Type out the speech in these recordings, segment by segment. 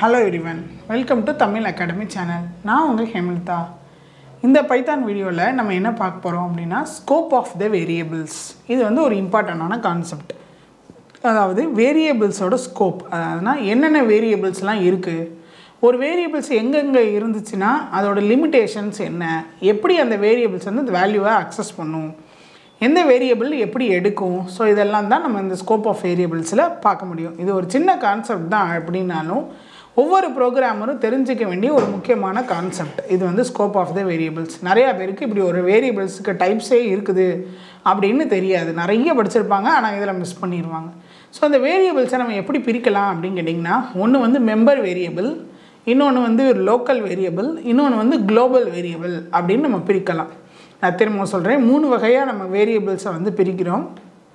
hello everyone welcome to Tamil academy channel நான் உங்கள் ஹேமல்தா இந்த பைத்தான் வீடியோவில் நம்ம என்ன பார்க்க போகிறோம் அப்படின்னா ஸ்கோப் ஆஃப் த வேரியபிள்ஸ் இது வந்து ஒரு இம்பார்ட்டண்டான கான்செப்ட் அதாவது வேரியபிள்ஸோட ஸ்கோப் அதாவதுனா என்னென்ன வேரியபிள்ஸ்லாம் இருக்குது ஒரு வேரியபிள்ஸ் எங்கெங்கே இருந்துச்சுன்னா அதோட லிமிட்டேஷன்ஸ் என்ன எப்படி அந்த வேரியபிள்ஸ் வந்து அந்த வேல்யூவை அக்சஸ் பண்ணும் எந்த வேரியபிள் எப்படி எடுக்கும் ஸோ இதெல்லாம் தான் நம்ம இந்த ஸ்கோப் ஆஃப் வேரியபிள்ஸில் பார்க்க முடியும் இது ஒரு சின்ன கான்செப்ட் தான் அப்படின்னாலும் ஒவ்வொரு ப்ரோக்ராமரும் தெரிஞ்சிக்க வேண்டிய ஒரு முக்கியமான கான்செப்ட் இது வந்து ஸ்கோப் ஆஃப் த வேரியபிள்ஸ் நிறையா பேருக்கு இப்படி ஒரு வேரியபிள்ஸுக்கு டைப்ஸே இருக்குது அப்படின்னு தெரியாது நிறைய படிச்சிருப்பாங்க ஆனால் இதில் மிஸ் பண்ணிடுவாங்க ஸோ அந்த வேரியபிள்ஸை நம்ம எப்படி பிரிக்கலாம் அப்படின்னு கேட்டிங்கன்னா ஒன்று வந்து மெம்பர் வேரியபிள் இன்னொன்று வந்து லோக்கல் வேரியபிள் இன்னொன்று வந்து குளோபல் வேரியபிள் அப்படின்னு நம்ம பிரிக்கலாம் நான் திரும்ப சொல்கிறேன் மூணு வகையாக நம்ம வேரியபிள்ஸை வந்து பிரிக்கிறோம்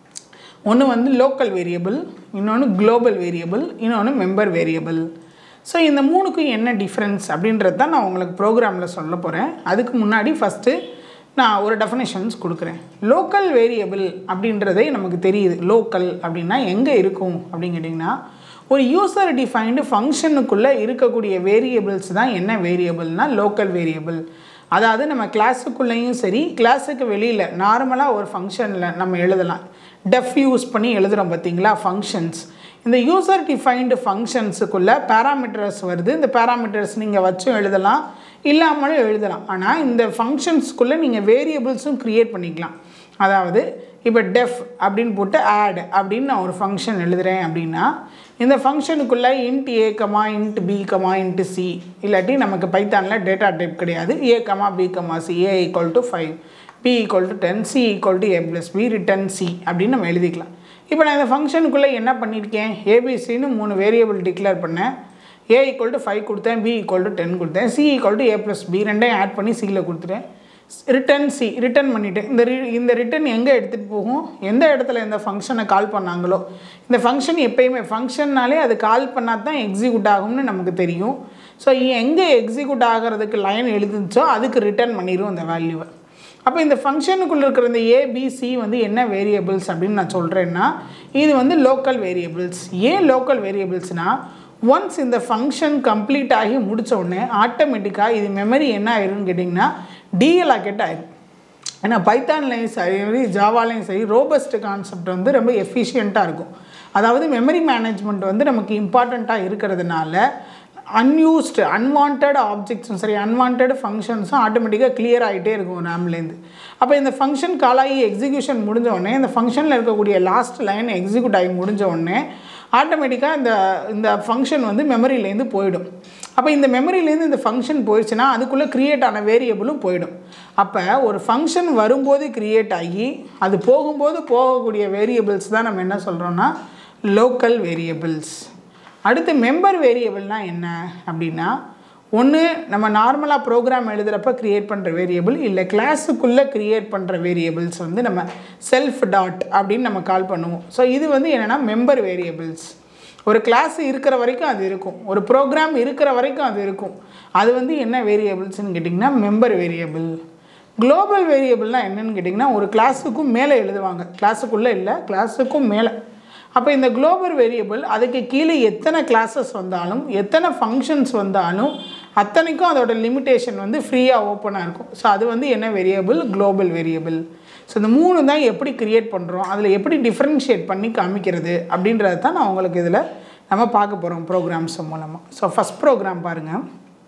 ஒன்று வந்து லோக்கல் வேரியபிள் இன்னொன்று குளோபல் வேரியபிள் இன்னொன்று மெம்பர் வேரியபிள் ஸோ இந்த மூணுக்கும் என்ன டிஃப்ரென்ஸ் அப்படின்றது தான் நான் உங்களுக்கு ப்ரோக்ராமில் சொல்ல போகிறேன் அதுக்கு முன்னாடி ஃபஸ்ட்டு நான் ஒரு டெஃபனேஷன்ஸ் கொடுக்குறேன் லோக்கல் வேரியபிள் அப்படின்றதே நமக்கு தெரியுது லோக்கல் அப்படின்னா எங்கே இருக்கும் அப்படின்னு கேட்டிங்கன்னா ஒரு யூசர் டிஃபைன்டு ஃபங்க்ஷனுக்குள்ளே இருக்கக்கூடிய வேரியபிள்ஸ் தான் என்ன வேரியபிள்னால் லோக்கல் வேரியபிள் அதாவது நம்ம கிளாஸுக்குள்ளேயும் சரி கிளாஸுக்கு வெளியில் நார்மலாக ஒரு ஃபங்க்ஷனில் நம்ம எழுதலாம் டெஃப் யூஸ் பண்ணி எழுதுகிறோம் பார்த்தீங்களா ஃபங்க்ஷன்ஸ் இந்த யூசர் டிஃபைன்டு ஃபங்க்ஷன்ஸுக்குள்ளே பேராமீட்டர்ஸ் வருது இந்த பேராமீட்டர்ஸ் நீங்கள் வச்சும் எழுதலாம் இல்லாமலும் எழுதலாம் ஆனால் இந்த ஃபங்க்ஷன்ஸ்க்குள்ளே நீங்கள் வேரியபிள்ஸும் க்ரியேட் பண்ணிக்கலாம் அதாவது இப்போ டெஃப் அப்படின்னு போட்டு ஆட் அப்படின்னு நான் ஒரு ஃபங்க்ஷன் எழுதுகிறேன் அப்படின்னா இந்த ஃபங்க்ஷனுக்குள்ளே int A comma int B comma int C இல்லாட்டி நமக்கு பைத்தானில் டேட்டா டைப் கிடையாது A comma B comma C A equal to five B equal to ten C equal to A plus B return C அப்படின்னு நம்ம எழுதிக்கலாம் இப்போ நான் இந்த ஃபங்க்ஷனுக்குள்ளே என்ன பண்ணியிருக்கேன் ஏபிசின்னு மூணு வேரியபிள் டிக்ளேர் பண்ணேன் ஏ ஈக்குவல் டு ஃபைவ் கொடுத்தேன் பி ஈக்குவல் டு டென் கொடுத்தேன் C equal to A plus B ரெண்டையும் ஆட் பண்ணி சியில் கொடுத்துட்டேன் ரிட்டன் சி ரிட்டன் பண்ணிவிட்டேன் இந்த ரி இந்த ரிட்டன் எங்கே எடுத்துகிட்டு போகும் எந்த இடத்துல இந்த ஃபங்க்ஷனை கால் பண்ணாங்களோ இந்த ஃபங்க்ஷன் எப்பயுமே ஃபங்க்ஷன்னாலே அது கால் பண்ணால் தான் எக்ஸிக்யூட் ஆகும்னு நமக்கு தெரியும் ஸோ எங்கே எக்ஸிக்யூட் ஆகிறதுக்கு லைன் எழுதுச்சோ அதுக்கு ரிட்டர்ன் பண்ணிடும் அந்த வேல்யூவை அப்போ இந்த ஃபங்க்ஷனுக்குள்ளே இருக்கிற இந்த ஏபிசி வந்து என்ன வேரியபிள்ஸ் அப்படின்னு நான் சொல்கிறேன்னா இது வந்து லோக்கல் வேரியபிள்ஸ் ஏன் லோக்கல் வேரியபிள்ஸ்னால் ஒன்ஸ் இந்த ஃபங்க்ஷன் கம்ப்ளீட் ஆகி முடித்த உடனே ஆட்டோமேட்டிக்காக இது மெமரி என்ன ஆயிரும்னு கேட்டிங்கன்னா டிஎலாக்கெட் ஆயிரும் ஏன்னா பைத்தான்லையும் சரி ஜாவாலையும் சரி ரோபஸ்ட் கான்செப்ட் வந்து ரொம்ப எஃபிஷியண்ட்டாக இருக்கும் அதாவது மெமரி மேனேஜ்மெண்ட் வந்து நமக்கு இம்பார்ட்டண்ட்டாக இருக்கிறதுனால அன்யூஸ்டு அன்வான்ட் ஆப்ஜெக்ட்ஸும் சரி அன்வான்ட் ஃபங்க்ஷன்ஸும் ஆட்டோமேட்டிக்காக கிளியர் ஆகிட்டே இருக்கும் ரேம்லேருந்து அப்போ இந்த ஃபங்க்ஷன் காலாகி எக்ஸிக்யூஷன் முடிஞ்ச உடனே இந்த ஃபங்க்ஷனில் இருக்கக்கூடிய லாஸ்ட் லைன் எக்ஸிக்யூட் ஆகி முடிஞ்ச உடனே ஆட்டோமேட்டிக்காக இந்த இந்த ஃபங்க்ஷன் வந்து மெமரியிலேருந்து போயிடும் அப்போ இந்த மெமரியிலேருந்து இந்த ஃபங்க்ஷன் போயிடுச்சுன்னா அதுக்குள்ளே க்ரியேட் ஆன வேரியபிளும் போயிடும் அப்போ ஒரு ஃபங்க்ஷன் வரும்போது க்ரியேட் ஆகி அது போகும்போது போகக்கூடிய வேரியபிள்ஸ் தான் நம்ம என்ன சொல்கிறோன்னா லோக்கல் வேரியபிள்ஸ் அடுத்து மெம்பர் வேரியபிள்னால் என்ன அப்படின்னா ஒன்று நம்ம நார்மலாக ப்ரோக்ராம் எழுதுகிறப்ப க்ரியேட் பண்ணுற வேரியபிள் இல்லை கிளாஸுக்குள்ளே க்ரியேட் பண்ணுற வேரியபிள்ஸ் வந்து நம்ம செல்ஃப் டாட் அப்படின்னு நம்ம கால் பண்ணுவோம் ஸோ இது வந்து என்னென்னா மெம்பர் வேரியபிள்ஸ் ஒரு கிளாஸ் இருக்கிற வரைக்கும் அது இருக்கும் ஒரு ப்ரோக்ராம் இருக்கிற வரைக்கும் அது இருக்கும் அது வந்து என்ன வேரியபிள்ஸ்னு கேட்டிங்கன்னா மெம்பர் வேரியபிள் குளோபல் வேரியபிள்னால் என்னென்னு கேட்டிங்கன்னா ஒரு கிளாஸுக்கும் மேலே எழுதுவாங்க கிளாஸுக்குள்ளே இல்லை கிளாஸுக்கும் மேலே அப்போ இந்த குளோபல் வேரியபிள் அதுக்கு கீழே எத்தனை கிளாஸஸ் வந்தாலும் எத்தனை ஃபங்க்ஷன்ஸ் வந்தாலும் அத்தனைக்கும் அதோட லிமிட்டேஷன் வந்து ஃப்ரீயாக ஓப்பனாக இருக்கும் ஸோ அது வந்து என்ன வேரியபிள் குளோபல் வேரியபிள் ஸோ இந்த மூணு தான் எப்படி க்ரியேட் பண்ணுறோம் அதில் எப்படி டிஃப்ரென்ஷியேட் பண்ணி காமிக்கிறது அப்படின்றது தான் நான் உங்களுக்கு இதில் நம்ம பார்க்க போகிறோம் ப்ரோக்ராம்ஸ் மூலமாக ஸோ ஃபஸ்ட் ப்ரோக்ராம் பாருங்கள்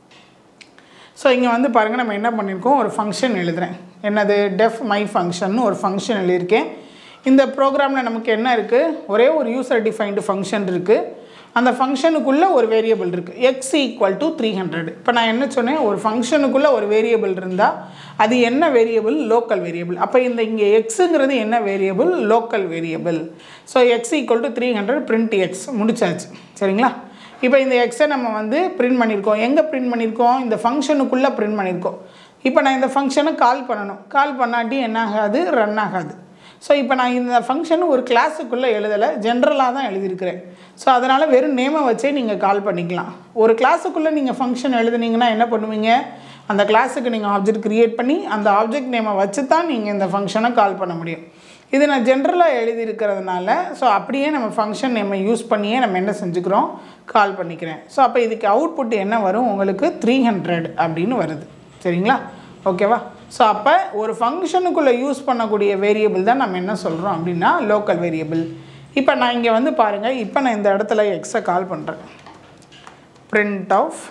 ஸோ இங்கே வந்து பாருங்கள் நம்ம என்ன பண்ணியிருக்கோம் ஒரு ஃபங்க்ஷன் எழுதுகிறேன் என்னது டெஃப் மை ஃபங்க்ஷன் ஒரு ஃபங்க்ஷன் எழுதியிருக்கேன் இந்த ப்ரோக்ராமில் நமக்கு என்ன இருக்குது ஒரே ஒரு யூசர் டிஃபைன்டு ஃபங்க்ஷன் இருக்குது அந்த ஃபங்க்ஷனுக்குள்ளே ஒரு வேரியபிள் இருக்குது X equal to three hundred இப்போ நான் என்ன சொன்னேன் ஒரு ஃபங்க்ஷனுக்குள்ளே ஒரு வேரியபிள் இருந்தால் அது என்ன வேரியபிள் லோக்கல் வேரியபிள் அப்போ இந்த இங்கே எக்ஸுங்கிறது என்ன variable local variable so X equal to three hundred print X முடிச்சாச்சு சரிங்களா இப்போ இந்த எக்ஸை நம்ம வந்து பிரிண்ட் பண்ணியிருக்கோம் எங்கே பிரிண்ட் பண்ணியிருக்கோம் இந்த ஃபங்க்ஷனுக்குள்ளே பிரிண்ட் பண்ணியிருக்கோம் இப்போ நான் இந்த ஃபங்க்ஷனை கால் பண்ணணும் கால் பண்ணாட்டி என்ன ஆகாது ரன் ஆகாது ஸோ இப்போ நான் இந்த ஃபங்க்ஷன் ஒரு கிளாஸுக்குள்ளே எழுதலை ஜென்ரலாக தான் எழுதியிருக்கிறேன் ஸோ அதனால் வெறும் நேமை வச்சே நீங்கள் கால் பண்ணிக்கலாம் ஒரு கிளாஸுக்குள்ளே நீங்கள் ஃபங்க்ஷன் எழுதுனீங்கன்னா என்ன பண்ணுவீங்க அந்த கிளாஸுக்கு நீங்கள் ஆப்ஜெக்ட் க்ரியேட் பண்ணி அந்த ஆப்ஜெக்ட் நேமை வச்சு தான் நீங்கள் இந்த ஃபங்க்ஷனை கால் பண்ண முடியும் இது நான் ஜென்ரலாக எழுதியிருக்கிறதுனால ஸோ அப்படியே நம்ம ஃபங்க்ஷன் நம்ம யூஸ் பண்ணியே நம்ம என்ன செஞ்சுக்கிறோம் கால் பண்ணிக்கிறேன் ஸோ அப்போ இதுக்கு அவுட்புட் என்ன வரும் உங்களுக்கு த்ரீ ஹண்ட்ரட் அப்படின்னு வருது சரிங்களா ஓகேவா ஸோ அப்போ ஒரு ஃபங்க்ஷனுக்குள்ளே யூஸ் பண்ணக்கூடிய வேரியபிள் தான் நம்ம என்ன சொல்கிறோம் அப்படின்னா லோக்கல் வேரியபிள் இப்போ நான் இங்கே வந்து பாருங்கள் இப்போ நான் இந்த இடத்துல எக்ஸை கால் பண்ணுறேன் print ஆஃப்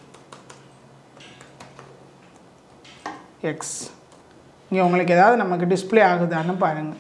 எக்ஸ் இங்கே உங்களுக்கு ஏதாவது நமக்கு டிஸ்ப்ளே ஆகுதான்னு பாருங்கள்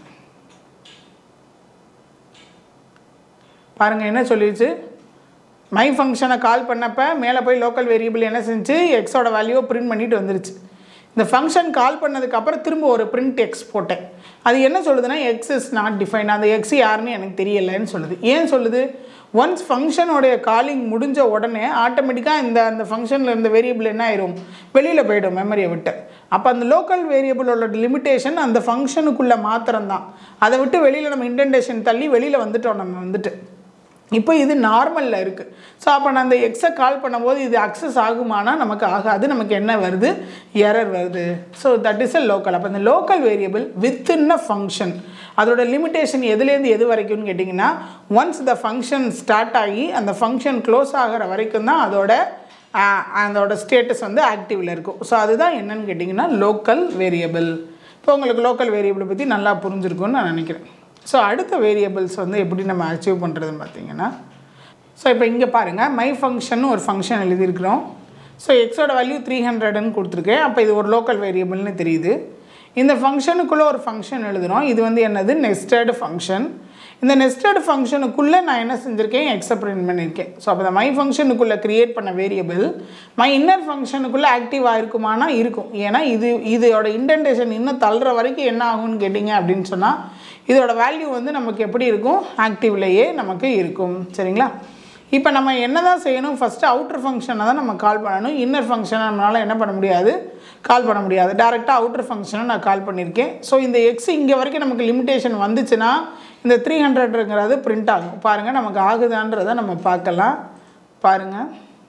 பாருங்கள் என்ன சொல்லிடுச்சு மை ஃபங்க்ஷனை கால் பண்ணப்போ மேலே போய் லோக்கல் வேரியபிள் என்ன செஞ்சு எக்ஸோட வேல்யூவை பிரிண்ட் பண்ணிட்டு வந்துருச்சு இந்த ஃபங்க்ஷன் கால் பண்ணதுக்கப்புறம் திரும்ப ஒரு பிரிண்ட் எக்ஸ் போட்டேன் அது என்ன சொல்லுதுன்னா எக்ஸ் இஸ் நாட் டிஃபைன் அந்த எக்ஸ் யாருன்னு எனக்கு தெரியலைன்னு சொல்லுது ஏன் சொல்லுது ஒன்ஸ் ஃபங்க்ஷனோடைய காலிங் முடிஞ்ச உடனே ஆட்டோமேட்டிக்காக இந்த அந்த ஃபங்க்ஷனில் இருந்த வேரியபிள் என்ன ஆயிரும் வெளியில் போயிடும் மெமரியை விட்டு அப்போ அந்த லோக்கல் வேரியபிளோட லிமிட்டேஷன் அந்த ஃபங்க்ஷனுக்குள்ளே மாத்திரம்தான் அதை விட்டு வெளியில் நம்ம இன்டென்டேஷன் தள்ளி வெளியில் வந்துட்டோம் நம்ம வந்துட்டு இப்போ இது நார்மலில் இருக்குது ஸோ அப்போ நான் அந்த எக்ஸை கால் பண்ணும்போது இது அக்சஸ் ஆகுமானா நமக்கு ஆகாது நமக்கு என்ன வருது எரர் வருது so that is a local அப்போ இந்த local variable within a function அதோட லிமிட்டேஷன் எதுலேருந்து எது வரைக்கும்னு கேட்டிங்கன்னா ஒன்ஸ் த ஃபங்க்ஷன் ஸ்டார்ட் ஆகி அந்த ஃபங்க்ஷன் க்ளோஸ் ஆகிற வரைக்கும் தான் அதோட ஆஹ், அதோட ஸ்டேட்டஸ் வந்து ஆக்டிவில் இருக்கும் ஸோ அதுதான் என்னன்னு கேட்டிங்கன்னா லோக்கல் வேரியபிள் இப்போ உங்களுக்கு லோக்கல் வேரியபிளை பற்றி நல்லா புரிஞ்சிருக்கும்னு நான் நினைக்கிறேன் ஸோ அடுத்த வேரியபிள்ஸ் வந்து எப்படி நம்ம அச்சீவ் பண்ணுறதுன்னு பார்த்தீங்கன்னா ஸோ இப்போ இங்கே பாருங்கள் மை ஃபங்க்ஷன் ஒரு ஃபங்க்ஷன் எழுதியிருக்கிறோம் ஸோ எக்ஸோட வேல்யூ த்ரீ ஹண்ட்ரட்னு கொடுத்துருக்கேன் அப்போ இது ஒரு லோக்கல் வேரியபிள்னு தெரியுது இந்த ஃபங்க்ஷனுக்குள்ளே ஒரு ஃபங்க்ஷன் எழுதுகிறோம் இது வந்து என்னது நெஸ்டட் ஃபங்க்ஷன் இந்த நெஸ்டட் ஃபங்க்ஷனுக்குள்ளே நான் என்ன செஞ்சுருக்கேன் எக்ஸை பிரிண்ட் பண்ணியிருக்கேன் ஸோ அப்போ இந்த மை ஃபங்க்ஷனுக்குள்ளே க்ரியேட் பண்ண வேரியபிள் மை இன்னர் ஃபங்க்ஷனுக்குள்ளே ஆக்டிவ் ஆயிருக்குமானா இருக்கும் ஏன்னா இது இதோட இன்டென்டேஷன் இன்னும் தள்ளுற வரைக்கும் என்ன ஆகும்னு கேட்டிங்க அப்படின்னு சொன்னால் இதோட வேல்யூ வந்து நமக்கு எப்படி இருக்கும் ஆக்டிவ்லேயே நமக்கு இருக்கும் சரிங்களா இப்போ நம்ம என்ன தான் செய்யணும் ஃபஸ்ட்டு அவுட்டர் ஃபங்க்ஷனை தான் நம்ம கால் பண்ணணும் இன்னர் ஃபங்க்ஷனை நம்மளால் என்ன பண்ண முடியாது கால் பண்ண முடியாது டேரெக்டாக அவுட்டர் ஃபங்க்ஷனை நான் கால் பண்ணியிருக்கேன் ஸோ இந்த எக்ஸ் இங்கே வரைக்கும் நமக்கு லிமிட்டேஷன் வந்துச்சுன்னா இந்த த்ரீ ஹண்ட்ரட்ங்கிறது பிரிண்ட் ஆகும் பாருங்கள் நமக்கு ஆகுதான்றதை நம்ம பார்க்கலாம் பாருங்கள்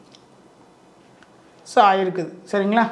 ஸோ ஆயிருக்குது சரிங்களா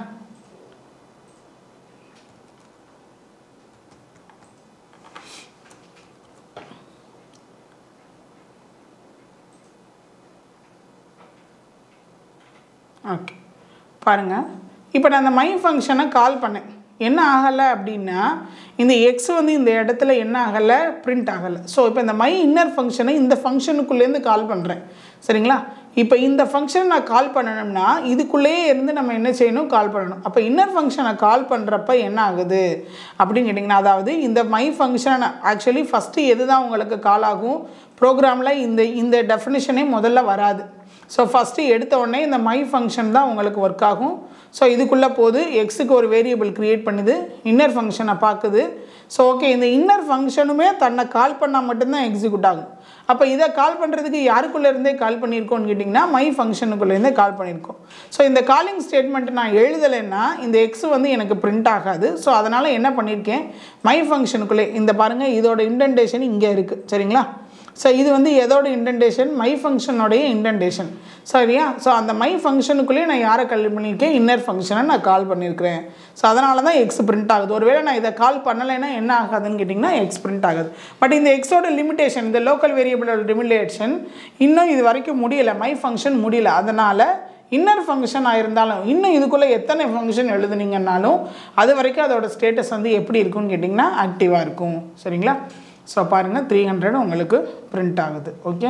ஓகே பாருங்கள் இப்போ நான் அந்த மை ஃபங்க்ஷனை கால் பண்ணேன் என்ன ஆகலை அப்படின்னா இந்த எக்ஸ் வந்து இந்த இடத்துல என்ன ஆகலை பிரிண்ட் ஆகலை ஸோ இப்போ இந்த மை இன்னர் ஃபங்க்ஷனை இந்த ஃபங்க்ஷனுக்குள்ளேருந்து கால் பண்ணுறேன் சரிங்களா இப்போ இந்த ஃபங்க்ஷனை நான் கால் பண்ணணும்னா இதுக்குள்ளேயே இருந்து நம்ம என்ன செய்யணும் கால் பண்ணணும் அப்போ இன்னர் ஃபங்க்ஷனை கால் பண்ணுறப்ப என்ன ஆகுது அப்படின்னு கேட்டிங்கன்னா அதாவது இந்த மை ஃபங்க்ஷன் ஆக்சுவலி ஃபஸ்ட்டு எது தான் உங்களுக்கு கால் ஆகும் ப்ரோக்ராமில் இந்த இந்த டெஃபினிஷனே முதல்ல வராது ஸோ ஃபஸ்ட்டு எடுத்த உடனே இந்த மை ஃபங்க்ஷன் தான் உங்களுக்கு ஒர்க் ஆகும் ஸோ இதுக்குள்ளே போது எக்ஸுக்கு ஒரு வேரியபிள் க்ரியேட் பண்ணுது இன்னர் ஃபங்க்ஷனை பார்க்குது ஸோ ஓகே இந்த இன்னர் ஃபங்க்ஷனுமே தன்னை கால் பண்ணால் மட்டும்தான் எக்ஸிக்யூட் ஆகும் அப்போ இதை கால் பண்ணுறதுக்கு யாருக்குள்ளே இருந்தே கால் பண்ணியிருக்கோன்னு கேட்டிங்கன்னா மை ஃபங்க்ஷனுக்குள்ளேருந்தே கால் பண்ணியிருக்கோம் ஸோ இந்த காலிங் ஸ்டேட்மெண்ட் நான் எழுதலைன்னா இந்த எக்ஸ் வந்து எனக்கு பிரிண்ட் ஆகாது ஸோ அதனால் என்ன பண்ணியிருக்கேன் மை ஃபங்க்ஷனுக்குள்ளே இந்த பாருங்கள் இதோட இன்டென்டேஷன் இங்கே இருக்குது சரிங்களா ஸோ இது வந்து எதோட இன்டென்டேஷன் மை ஃபங்க்ஷனோடைய இன்டென்டேஷன் சரியா ஸோ அந்த மை ஃபங்க்ஷனுக்குள்ளேயே நான் யாரை கால் பண்ணியிருக்கேன் இன்னர் ஃபங்க்ஷனை நான் கால் பண்ணியிருக்கிறேன் ஸோ அதனால தான் எக்ஸ் பிரிண்ட் ஆகுது ஒருவேளை நான் இதை கால் பண்ணலைன்னா என்ன ஆகாதுன்னு கேட்டிங்கன்னா எக்ஸ் பிரிண்ட் ஆகுது பட் இந்த எக்ஸோட லிமிட்டேஷன் இந்த லோக்கல் வேரியபிளோட லிமிட்டேஷன் இன்னும் இது வரைக்கும் முடியலை மை ஃபங்க்ஷன் முடியல அதனால் இன்னர் ஃபங்க்ஷனாக இருந்தாலும் இன்னும் இதுக்குள்ளே எத்தனை ஃபங்க்ஷன் எழுதுனீங்கன்னாலும் அது வரைக்கும் அதோட ஸ்டேட்டஸ் வந்து எப்படி இருக்கும்னு கேட்டிங்கன்னா ஆக்டிவாக இருக்கும் சரிங்களா ஸோ பாருங்கள் த்ரீ ஹண்ட்ரட் உங்களுக்கு பிரிண்ட் ஆகுது okay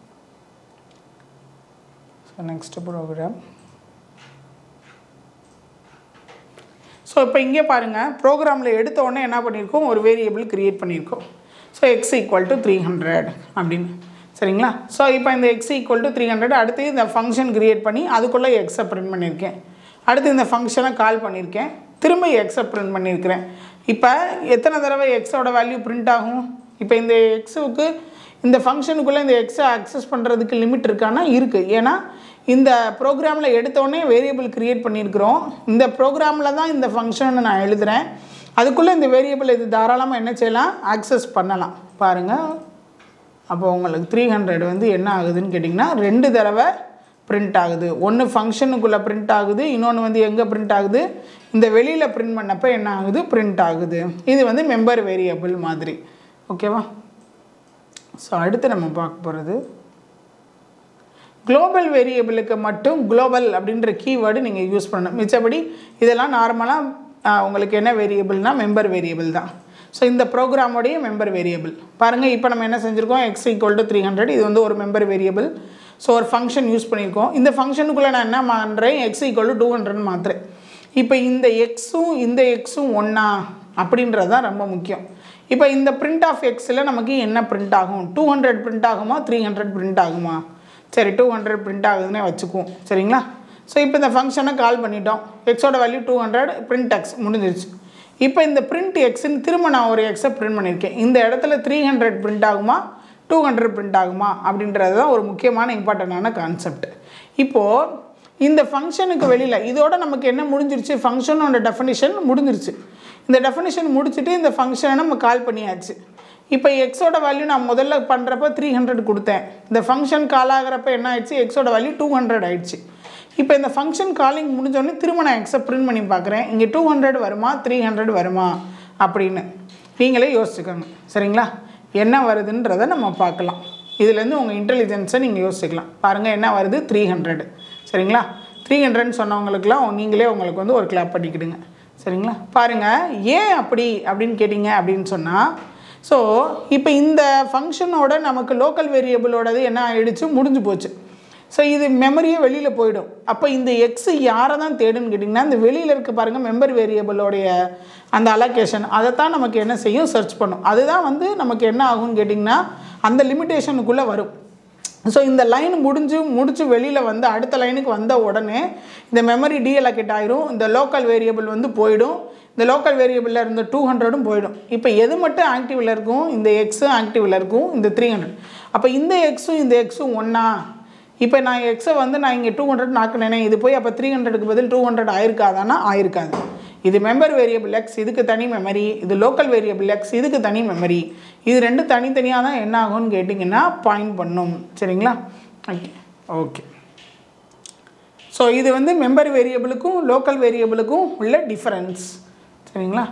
so next program so இப்போ இங்கே பாருங்கள் ப்ரோக்ராமில் எடுத்த உடனே என்ன பண்ணியிருக்கோம் ஒரு வேரியபிள் க்ரியேட் பண்ணியிருக்கோம் so X equal to three hundred அப்படின்னு சரிங்களா ஸோ இப்போ இந்த X equal to three hundred அடுத்து இந்த ஃபங்க்ஷன் க்ரியேட் பண்ணி அதுக்குள்ளே எக்ஸை பிரிண்ட் பண்ணியிருக்கேன் அடுத்து இந்த ஃபங்க்ஷனை கால் பண்ணியிருக்கேன் திரும்ப எக்ஸை பிரிண்ட் பண்ணியிருக்கிறேன் இப்போ எத்தனை தடவை எக்ஸோட வேல்யூ பிரிண்ட் ஆகும் இப்போ இந்த எக்ஸுக்கு இந்த ஃபங்க்ஷனுக்குள்ளே இந்த எக்ஸை அக்சஸ் பண்ணுறதுக்கு லிமிட் இருக்கானா இருக்குது ஏன்னா இந்த ப்ரோக்ராமில் எடுத்தோடனே வேரியபிள் க்ரியேட் பண்ணியிருக்கிறோம் இந்த ப்ரோக்ராமில் தான் இந்த ஃபங்க்ஷனை நான் எழுதுகிறேன் அதுக்குள்ளே இந்த வேரியபிள் இது தாராளமாக என்ன செய்யலாம் ஆக்சஸ் பண்ணலாம் பாருங்கள் அப்போ உங்களுக்கு த்ரீ ஹண்ட்ரட் வந்து என்ன ஆகுதுன்னு கேட்டிங்கன்னா ரெண்டு தடவை பிரிண்ட் ஆகுது ஒன்று ஃபங்க்ஷனுக்குள்ளே பிரிண்ட் ஆகுது இன்னொன்று வந்து எங்கே பிரிண்ட் ஆகுது இந்த வெளியில் பிரிண்ட் பண்ணப்போ என்ன ஆகுது பிரிண்ட் ஆகுது இது வந்து மெம்பர் வேரியபிள் மாதிரி ஓகேவா ஸோ அடுத்து நம்ம பார்க்க போகிறது குளோபல் வேரியபிளுக்கு மட்டும் குளோபல் அப்படின்ற கீவேர்டு நீங்கள் யூஸ் பண்ணணும் மிச்சபடி இதெல்லாம் நார்மலாக உங்களுக்கு என்ன வேரியபிள்னா மெம்பர் வேரியபிள் தான் ஸோ இந்த ப்ரோக்ராமோடைய மெம்பர் வேரியபிள் பாருங்கள் இப்போ நம்ம என்ன செஞ்சுருக்கோம் X equal to three hundred இது வந்து ஒரு மெம்பர் வேரியபிள் ஸோ ஒரு ஃபங்க்ஷன் யூஸ் பண்ணியிருக்கோம் இந்த ஃபங்க்ஷனுக்குள்ளே நான் என்ன பண்ணுறேன் எக்ஸ் ஈக்குவல் டு டூ ஹண்ட்ரட்னு மாற்றுறேன் இப்போ இந்த எக்ஸும் இந்த எக்ஸும் ஒன்றா அப்படின்றது தான் ரொம்ப முக்கியம் இப்போ இந்த பிரிண்ட் ஆஃப் எக்ஸில் நமக்கு என்ன பிரிண்ட் ஆகும் டூ ஹண்ட்ரட் பிரிண்ட் ஆகுமா த்ரீ ஹண்ட்ரட் பிரிண்ட் ஆகுமா சரி டூ ஹண்ட்ரட் பிரிண்ட் ஆகுதுன்னே வச்சுக்குவோம் சரிங்களா ஸோ இப்போ இந்த ஃபங்க்ஷனை கால் பண்ணிட்டோம் எக்ஸோட value two hundred print X முடிஞ்சிருச்சு இப்போ இந்த பிரிண்ட் எக்ஸ்ன்னு திரும்ப நான் ஒரு எக்ஸை பிரிண்ட் பண்ணியிருக்கேன் இந்த இடத்துல த்ரீ ஹண்ட்ரட் பிரிண்ட் ஆகுமா டூ ஹண்ட்ரட் பிரிண்ட் ஆகுமா அப்படின்றது தான் ஒரு முக்கியமான இம்பார்ட்டண்டான கான்செப்ட் இப்போது இந்த ஃபங்க்ஷனுக்கு வெளியில் இதோட நமக்கு என்ன முடிஞ்சிருச்சு ஃபங்க்ஷனோட டெஃபனிஷன் முடிஞ்சிருச்சு இந்த டெஃபனிஷன் முடிச்சுட்டு இந்த ஃபங்க்ஷனை நம்ம கால் பண்ணியாச்சு இப்போ எக்ஸோட வேல்யூ நான் முதல்ல பண்ணுறப்ப த்ரீ ஹண்ட்ரட் கொடுத்தேன் இந்த ஃபங்க்ஷன் கால் ஆகிறப்ப என்ன ஆயிடுச்சு எக்ஸோட வேல்யூ டூ ஹண்ட்ரட் ஆயிடுச்சு இப்போ இந்த ஃபங்க்ஷன் காலிங் முடிஞ்சோடனே திரும்ப நான் எக்ஸை பிரிண்ட் பண்ணி பார்க்குறேன் இங்கே டூ ஹண்ட்ரட் வருமா த்ரீ ஹண்ட்ரட் வருமா அப்படின்னு நீங்களே யோசிச்சுக்கோங்க சரிங்களா என்ன வருதுன்றதை நம்ம பார்க்கலாம் இதுலேருந்து உங்கள் இன்டெலிஜென்ஸை நீங்கள் யோசிக்கலாம் பாருங்கள் என்ன வருது த்ரீ ஹண்ட்ரட் சரிங்களா த்ரீ ஹண்ட்ரட்னு சொன்னவங்களுக்குலாம் நீங்களே உங்களுக்கு வந்து ஒரு கிளாப் பண்ணிக்கிடுங்க சரிங்களா பாருங்கள் ஏன் அப்படி அப்படின்னு கேட்டிங்க அப்படின்னு சொன்னால் ஸோ இப்போ இந்த ஃபங்க்ஷனோட நமக்கு லோக்கல் வேரியபிளோடது என்ன ஆயிடுச்சு முடிஞ்சு போச்சு ஸோ இது மெமரியே வெளியில் போயிடும் அப்போ இந்த எக்ஸ் யாரை தான் தேடுன்னு கேட்டிங்கன்னா இந்த வெளியில் இருக்க பாருங்கள் மெம்பர் வேரியபிளோடைய அந்த அலோகேஷன் அதை தான் நமக்கு என்ன செய்யும் சர்ச் பண்ணும் அதுதான் வந்து நமக்கு என்ன ஆகும்னு கேட்டிங்கன்னா அந்த லிமிட்டேஷனுக்குள்ளே வரும் ஸோ இந்த லைன் முடிஞ்சு முடிச்சு வெளியில் வந்து அடுத்த லைனுக்கு வந்த உடனே இந்த மெமரி டீஅலோகேட் ஆயிரும் இந்த லோக்கல் வேரியபிள் வந்து போயிடும் இந்த லோக்கல் வேரியபிளில் இருந்த டூ ஹண்ட்ரடும் போயிடும் இப்போ எது மட்டும் ஆக்டிவில் இருக்கும் இந்த எக்ஸும் ஆக்டிவில் இருக்கும் இந்த த்ரீ ஹண்ட்ரட் அப்போ இந்த எக்ஸும் இந்த எக்ஸும் ஒன்றா இப்போ நான் எக்ஸை வந்து நான் இங்கே டூ ஹண்ட்ரட் நாக்குனேனே இது போய் அப்போ த்ரீ ஹண்ட்ரடுக்கு பதில் டூ ஹண்ட்ரட் ஆயிருக்காதானா ஆயிருக்காது இது மெம்பர் வேரியபிள் எக்ஸ் இதுக்கு தனி மெமரி இது லோக்கல் வேரியபிள் எக்ஸ் இதுக்கு தனி மெமரி இது ரெண்டும் தனித்தனியாக தான் என்ன ஆகும்னு கேட்டிங்கன்னா பாயிண்ட் பண்ணும் சரிங்களா ஓகே ஓகே ஸோ இது வந்து மெம்பர் வேரியபிளுக்கும் லோக்கல் வேரியபிளுக்கும் உள்ள டிஃபரன்ஸ் சரிங்களா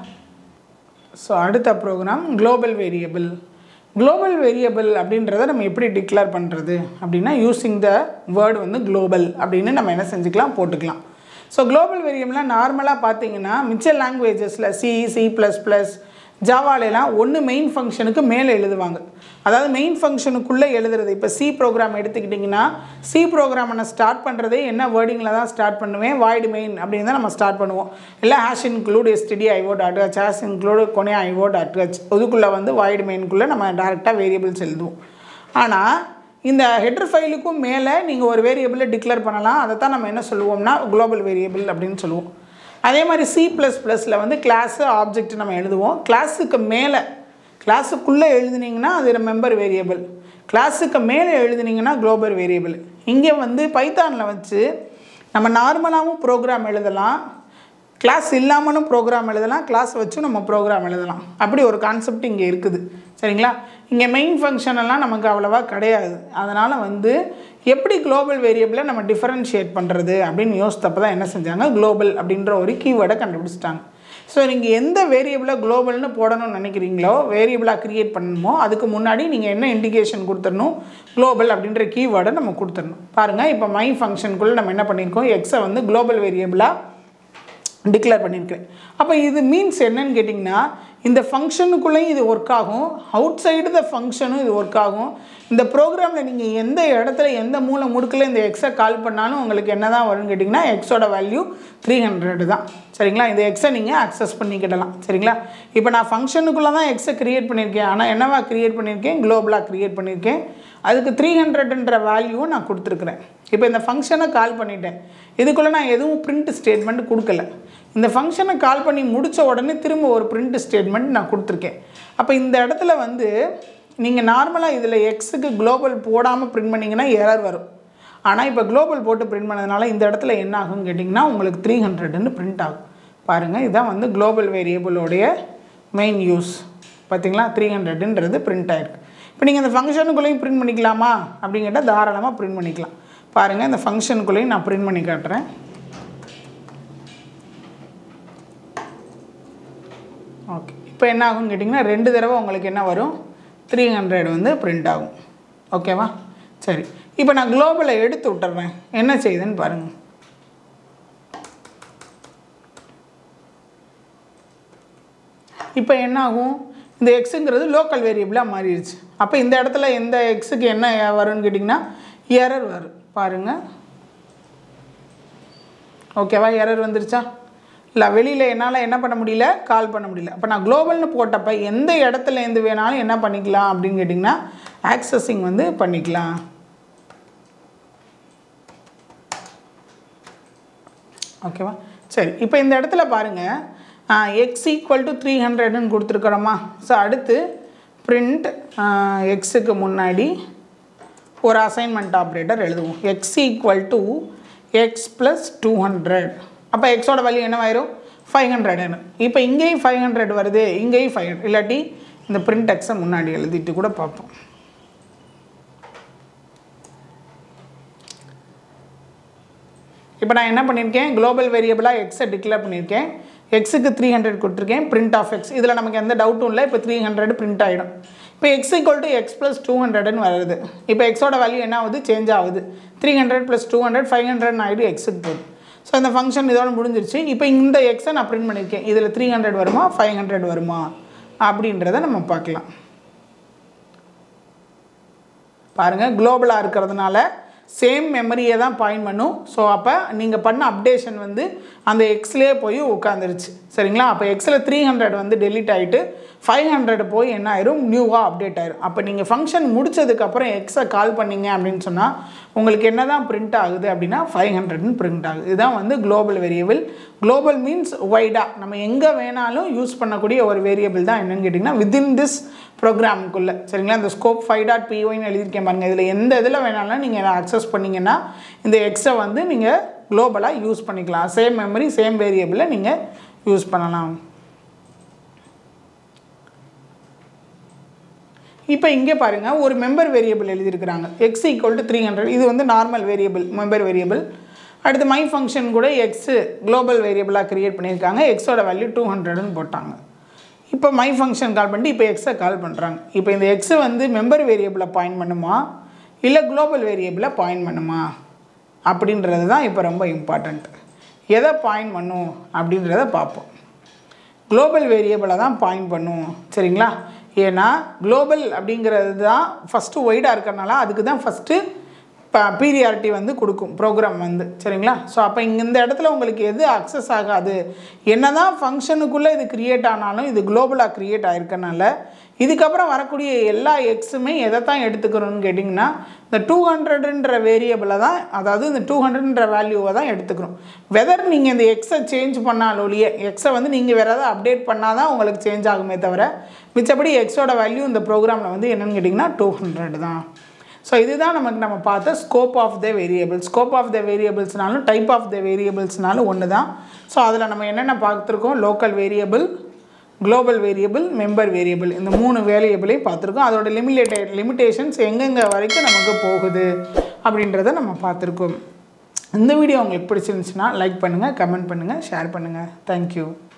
ஸோ அடுத்த program global variable global variable அப்படின்றத நம்ம எப்படி டிக்ளேர் பண்ணுறது அப்படின்னா யூஸிங் த வேர்டு வந்து குளோபல் அப்படின்னு நம்ம என்ன செஞ்சுக்கலாம் போட்டுக்கலாம் ஸோ குளோபல் வேரியபிள்லாம் நார்மலாக பார்த்தீங்கன்னா மிச்ச லாங்குவேஜஸில் சி சி ப்ளஸ் ப்ளஸ் ஜாவாலெலாம் ஒன்று மெயின் ஃபங்க்ஷனுக்கு மேலே எழுதுவாங்க அதாவது மெயின் ஃபங்க்ஷனுக்குள்ளே எழுதுறது இப்போ சி ப்ரோக்ராம் எடுத்துக்கிட்டிங்கன்னா சி ப்ரோக்ராமை நான் ஸ்டார்ட் பண்ணுறதே என்ன வேர்டிங்கில் தான் ஸ்டார்ட் பண்ணுவேன் வாய்டு மெயின் அப்படின்னு தான் நம்ம ஸ்டார்ட் பண்ணுவோம் இல்லை hash include STD IO dot H hash include conio dot H அதுக்குள்ளே வந்து வாய்டு மெயின்குள்ளே நம்ம டேரெக்டாக வேரியபிள்ஸ் எழுதுவோம் ஆனால் இந்த ஹெட்ரு ஃபைலுக்கும் மேலே நீங்கள் ஒரு வேரியபிளை டிக்ளேர் பண்ணலாம் அதை தான் நம்ம என்ன சொல்லுவோம்னா குளோபல் வேரியபிள் அப்படின்னு சொல்லுவோம் அதே மாதிரி சி ப்ளஸ் ப்ளஸில் வந்து கிளாஸு ஆப்ஜெக்ட் நம்ம எழுதுவோம் கிளாஸுக்கு மேலே கிளாஸுக்குள்ளே எழுதுனீங்கன்னா அது மெம்பர் வேரியபிள் கிளாஸுக்கு மேலே எழுதுனீங்கன்னா குளோபல் வேரியபிள் இங்கே வந்து பைத்தானில் வச்சு நம்ம நார்மலாகவும் ப்ரோக்ராம் எழுதலாம் கிளாஸ் இல்லாமலும் ப்ரோக்ராம் எழுதலாம் கிளாஸ் வச்சும் நம்ம ப்ரோக்ராம் எழுதலாம் அப்படி ஒரு கான்செப்ட் இங்கே இருக்குது சரிங்களா இங்கே மெயின் ஃபங்க்ஷன் எல்லாம் நமக்கு அவ்வளோவா கிடையாது அதனால் வந்து எப்படி குளோபல் வேரியபிளை நம்ம டிஃபரன்ஷியேட் பண்ணுறது அப்படின்னு யோசித்தப்போ தான் என்ன செஞ்சாங்க குளோபல் அப்படின்ற ஒரு கீவேர்டை கண்டுபிடிச்சிட்டாங்க ஸோ நீங்கள் எந்த வேரியபிளை குளோபல்னு போடணும்னு நினைக்கிறீங்களோ வேரியபிளாக க்ரியேட் பண்ணணுமோ அதுக்கு முன்னாடி நீங்கள் என்ன இண்டிகேஷன் கொடுத்துடணும் குளோபல் அப்படின்ற கீவேர்டை நம்ம கொடுத்துடணும் பாருங்கள் இப்போ மை ஃபங்க்ஷனுக்குள்ளே நம்ம என்ன பண்ணியிருக்கோம் எக்ஸை வந்து குளோபல் வேரியபிளாக டிக்ளேர் பண்ணியிருக்கிறேன் அப்போ இது மீன்ஸ் என்னன்னு கேட்டிங்கன்னா இந்த ஃபங்க்ஷனுக்குள்ளேயும் இது ஒர்க் ஆகும் அவுட் சைடு த ஃபங்க்ஷனும் இது ஒர்க் ஆகும் இந்த ப்ரோக்ராமில் நீங்கள் எந்த இடத்துல எந்த மூலை முடுக்கில் இந்த எக்ஸை கால் பண்ணாலும் உங்களுக்கு என்ன தான் வரும்னு கேட்டிங்கன்னா எக்ஸோட வேல்யூ த்ரீ ஹண்ட்ரட் தான் சரிங்களா இந்த எக்ஸை நீங்கள் அக்சஸ் பண்ணிக்கிடலாம் சரிங்களா இப்போ நான் ஃபங்க்ஷனுக்குள்ளே தான் எக்ஸை க்ரியேட் பண்ணியிருக்கேன் ஆனால் என்னவா க்ரியேட் பண்ணியிருக்கேன் குளோபலாக க்ரியேட் பண்ணியிருக்கேன் அதுக்கு த்ரீ ஹண்ட்ரட்ன்ற வேல்யூவை நான் கொடுத்துருக்குறேன் இப்போ இந்த ஃபங்க்ஷனை கால் பண்ணிட்டேன் இதுக்குள்ளே நான் எதுவும் பிரிண்ட் ஸ்டேட்மெண்ட் கொடுக்கல இந்த ஃபங்க்ஷனை கால் பண்ணி முடித்த உடனே திரும்ப ஒரு பிரிண்ட் ஸ்டேட்மெண்ட் நான் கொடுத்துருக்கேன் அப்போ இந்த இடத்துல வந்து நீங்கள் நார்மலாக இதில் எக்ஸுக்கு குளோபல் போடாமல் பிரிண்ட் பண்ணிங்கன்னா எரர் வரும் ஆனால் இப்போ குளோபல் போட்டு பிரிண்ட் பண்ணதுனால இந்த இடத்துல என்ன ஆகும்னு கேட்டிங்கன்னா உங்களுக்கு த்ரீ ஹண்ட்ரட்னு பிரிண்ட் ஆகும் பாருங்கள் இதுதான் வந்து குளோபல் வேரியபிளோடைய மெயின் யூஸ் பார்த்தீங்களா த்ரீ ஹண்ட்ரட்ன்றது பிரிண்ட் ஆயிருக்கு இப்போ நீங்கள் இந்த ஃபங்க்ஷனுக்குள்ளேயும் பிரிண்ட் பண்ணிக்கலாமா அப்படின்னு கேட்டால் தாராளமாக பிரிண்ட் பண்ணிக்கலாம் பாருங்கள் இந்த ஃபங்க்ஷனுக்குள்ளேயும் நான் பிரிண்ட் பண்ணி காட்டுறேன் ஓகே இப்போ என்ன ஆகும்னு கேட்டிங்கன்னா ரெண்டு தடவை உங்களுக்கு என்ன வரும் த்ரீ ஹண்ட்ரட் வந்து பிரிண்ட் ஆகும் ஓகேவா சரி இப்போ நான் குளோபலை எடுத்து விட்டுறேன் என்ன செய்யுதுன்னு பாருங்கள் இப்போ என்ன ஆகும் இந்த எக்ஸுங்கிறது லோக்கல் வேரியபிளாக மாறிடுச்சு அப்போ இந்த இடத்துல எந்த எக்ஸுக்கு என்ன வரும்னு கேட்டிங்கன்னா எரர் வரும் பாருங்கள் ஓகேவா எரர் வந்துருச்சா இல்லை வெளியில் என்னால் என்ன பண்ண முடியல கால் பண்ண முடியல அப்போ நான் குளோபல்னு போட்டப்ப எந்த இடத்துலேருந்து வேணாலும் என்ன பண்ணிக்கலாம் அப்படின்னு கேட்டிங்கன்னா ஆக்சஸிங் வந்து பண்ணிக்கலாம் ஓகேவா சரி இப்போ இந்த இடத்துல பாருங்கள் எக்ஸ் ஈக்குவல் டு த்ரீ ஹண்ட்ரட்னு கொடுத்துருக்குறோமா ஸோ அடுத்து பிரிண்ட் எக்ஸுக்கு முன்னாடி ஒரு அசைன்மெண்ட் ஆப்ரேட்டர் எழுதுவோம் X equal to X plus two hundred அப்போ எக்ஸோட வேல்யூ என்னவாயிரும் ஃபைவ் ஹண்ட்ரட்னு இப்போ இங்கேயும் ஃபைவ் ஹண்ட்ரட் வருது இங்கேயும் ஃபைவ் ஹண்ட்ரட் இல்லாட்டி இந்த பிரிண்ட் எக்ஸை முன்னாடி எழுதிட்டு கூட பார்ப்போம் இப்போ நான் என்ன பண்ணியிருக்கேன் குளோபல் வேரியபிளாக எக்ஸை டிக்ளேர் பண்ணியிருக்கேன் எக்ஸுக்கு த்ரீ ஹண்ட்ரட் கொடுத்துருக்கேன் பிரிண்ட் ஆஃப் எக்ஸ் இதில் நமக்கு எந்த டவுட்டும் இல்லை இப்போ த்ரீ ஹண்ட்ரட் பிரிண்ட் ஆகிடும் இப்போ X equal to X plus two ஹண்ட்ரட்னு வருது இப்போ எக்ஸோட வேல்யூ என்ன ஆகுது சேஞ்ச் ஆகுது three hundred plus two hundred five hundred ஆகிடு எக்ஸுக்கு போகுது ஸோ இந்த ஃபங்க்ஷன் இதோட முடிஞ்சிருச்சு இப்போ இந்த எக்ஸை நான் பிரிண்ட் பண்ணியிருக்கேன் இதில் த்ரீ ஹண்ட்ரட் வருமா ஃபைவ் ஹண்ட்ரட் வருமா அப்படின்றத நம்ம பார்க்கலாம் பாருங்கள் குளோபலாக இருக்கிறதுனால சேம் மெமரியை தான் பாயிண்ட் பண்ணும் ஸோ அப்போ நீங்கள் பண்ண அப்டேஷன் வந்து அந்த எக்ஸ்லேயே போய் உட்காந்துருச்சு சரிங்களா அப்போ எக்ஸில் த்ரீ ஹண்ட்ரட் வந்து டெலிட் ஆகிட்டு ஃபைவ் ஹண்ட்ரட் போய் என்ன ஆயிரும் நியூவாக அப்டேட் ஆயிரும் அப்போ நீங்கள் ஃபங்க்ஷன் முடிச்சதுக்கப்புறம் எக்ஸை கால் பண்ணீங்க அப்படின்னு சொன்னால் உங்களுக்கு என்ன தான் பிரிண்ட் ஆகுது அப்படின்னா ஃபைவ் ஹண்ட்ரட்னு பிரிண்ட் ஆகுது இதுதான் வந்து குளோபல் வேரியபிள் குளோபல் மீன்ஸ் வைடாக நம்ம எங்கே வேணாலும் யூஸ் பண்ணக்கூடிய ஒரு வேரியபிள் தான் என்னன்னு கேட்டிங்கன்னா வித்தின் திஸ் ப்ரோக்ராமுக்குள்ளே சரிங்களா இந்த ஸ்கோப் ஃபைவ் டாட் பிஒய்னு எழுதியிருக்கேன் பாருங்கள் இதில் எந்த இதில் வேணாலும் நீங்கள் இதை அக்சஸ் பண்ணிங்கன்னா இந்த எக்ஸை வந்து நீங்கள் குளோபலாக யூஸ் பண்ணிக்கலாம் சேம் மெமரி சேம் வேரியபிளில் நீங்கள் யூஸ் பண்ணலாம் இப்போ இங்கே பாருங்கள் ஒரு மெம்பர் வேரியபிள் எழுதியிருக்கிறாங்க X equal to three hundred இது வந்து நார்மல் வேரியபிள் மெம்பர் வேரியபிள் அடுத்து மை ஃபங்க்ஷன் கூட எக்ஸு குளோபல் வேரியபிளாக க்ரியேட் பண்ணியிருக்காங்க எக்ஸோட வேல்யூ டூ ஹண்ட்ரட்னு போட்டாங்க இப்போ மை ஃபங்க்ஷன் கால் பண்ணிட்டு இப்போ எக்ஸை கால் பண்ணுறாங்க இப்போ இந்த எக்ஸை வந்து மெம்பர் வேரியபிளை பாயிண்ட் பண்ணுமா இல்லை குளோபல் வேரியபிளை பாயிண்ட் பண்ணுமா அப்படின்றது தான் இப்போ ரொம்ப இம்பார்ட்டண்ட் எதை பாயிண்ட் பண்ணும் அப்படின்றத பார்ப்போம் குளோபல் வேரியபிளை தான் பாயிண்ட் பண்ணும் சரிங்களா ஏன்னா குளோபல் அப்படிங்கிறது தான் ஃபஸ்ட்டு ஒய்டாக இருக்கிறனால அதுக்கு தான் ஃபஸ்ட்டு இப்போ பீரியாரிட்டி வந்து கொடுக்கும் ப்ரோக்ராம் வந்து சரிங்களா ஸோ அப்போ இங்கே இந்த இடத்துல உங்களுக்கு எது அக்சஸ் ஆகாது என்ன தான் ஃபங்க்ஷனுக்குள்ளே இது க்ரியேட் ஆனாலும் இது குளோபலாக க்ரியேட் ஆயிருக்கனால இதுக்கப்புறம் வரக்கூடிய எல்லா எக்ஸுமே எதை தான் எடுத்துக்கிறோன்னு கேட்டிங்கன்னா இந்த டூ ஹண்ட்ரடுன்ற வேரியபிளை தான் அதாவது இந்த டூ ஹண்ட்ரட்ன்ற வேல்யூவை தான் எடுத்துக்கிறோம் வெதர் நீங்கள் இந்த எக்ஸை சேஞ்ச் பண்ணாலொழிய எக்ஸை வந்து நீங்கள் வேறு ஏதாவது அப்டேட் பண்ணால் தான் உங்களுக்கு சேஞ்ச் ஆகுமே தவிர மிச்சப்படி எக்ஸோட வேல்யூ இந்த ப்ரோக்ராமில் வந்து என்னென்னு கேட்டிங்கன்னா டூ ஹண்ட்ரட் தான் ஸோ இதுதான் நமக்கு நம்ம பார்த்த scope of the variables scope of the வேரியபிள்ஸ்னாலும் டைப் ஆஃப் த வேரியபிள்ஸ்னாலும் ஒன்று தான் ஸோ அதில் நம்ம என்னென்ன பார்த்துருக்கோம் local variable global variable member variable இந்த மூணு வேரியபிளையும் பார்த்துருக்கோம் அதோட லிமிட்டே லிமிட்டேஷன்ஸ் எங்கெங்கே வரைக்கும் நமக்கு போகுது அப்படின்றத நம்ம பார்த்துருக்கோம் இந்த வீடியோ உங்களுக்கு பிடிச்சிருந்துச்சுன்னா லைக் பண்ணுங்கள் கமெண்ட் பண்ணுங்கள் ஷேர் பண்ணுங்கள் தேங்க்யூ